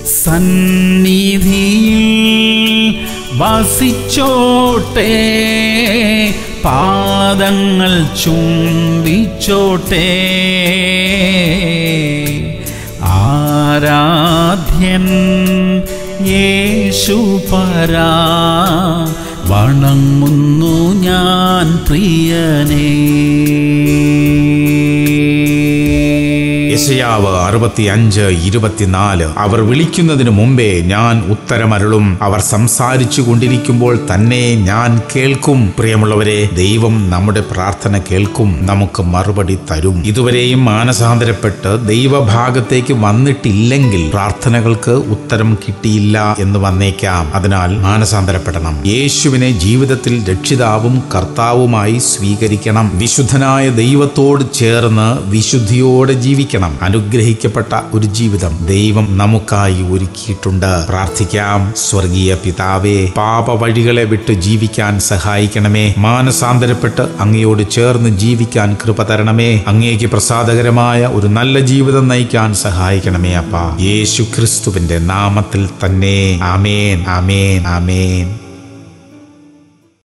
സന്നിധിയിൽ വസിച്ചോട്ടെ പാദങ്ങൾ ചുംബിച്ചോട്ടെ ആരാധ്യൻ യേശുപരാ വണങ്ങുന്നു ഞാൻ പ്രിയനേ യശയാവ് അറുപത്തിയഞ്ച് ഇരുപത്തിനാല് അവർ വിളിക്കുന്നതിന് മുമ്പേ ഞാൻ ഉത്തരമരുളും അവർ സംസാരിച്ചു കൊണ്ടിരിക്കുമ്പോൾ തന്നെ ഞാൻ കേൾക്കും പ്രിയമുള്ളവരെ ദൈവം നമ്മുടെ പ്രാർത്ഥന കേൾക്കും നമുക്ക് മറുപടി തരും ഇതുവരെയും മാനസാന്തരപ്പെട്ട് ദൈവഭാഗത്തേക്ക് വന്നിട്ടില്ലെങ്കിൽ പ്രാർത്ഥനകൾക്ക് ഉത്തരം കിട്ടിയില്ല എന്ന് വന്നേക്കാം അതിനാൽ മാനസാന്തരപ്പെടണം യേശുവിനെ ജീവിതത്തിൽ രക്ഷിതാവും കർത്താവുമായി സ്വീകരിക്കണം വിശുദ്ധനായ ദൈവത്തോട് ചേർന്ന് വിശുദ്ധിയോടെ ജീവിക്കണം അനുഗ്രഹിക്കപ്പെട്ട ഒരു ജീവിതം ദൈവം നമുക്കായി ഒരുക്കിയിട്ടുണ്ട് പ്രാർത്ഥിക്കാം സ്വർഗീയ പിതാവേ പാപ വഴികളെ വിട്ട് ജീവിക്കാൻ സഹായിക്കണമേ മാനസാന്തരപ്പെട്ട് അങ്ങയോട് ചേർന്ന് ജീവിക്കാൻ കൃപ തരണമേ അങ്ങേക്ക് പ്രസാദകരമായ ഒരു നല്ല ജീവിതം നയിക്കാൻ സഹായിക്കണമേ അപ്പ യേശു ക്രിസ്തുവിന്റെ നാമത്തിൽ തന്നെ ആമേൻ ആമേൻ ആമേൻ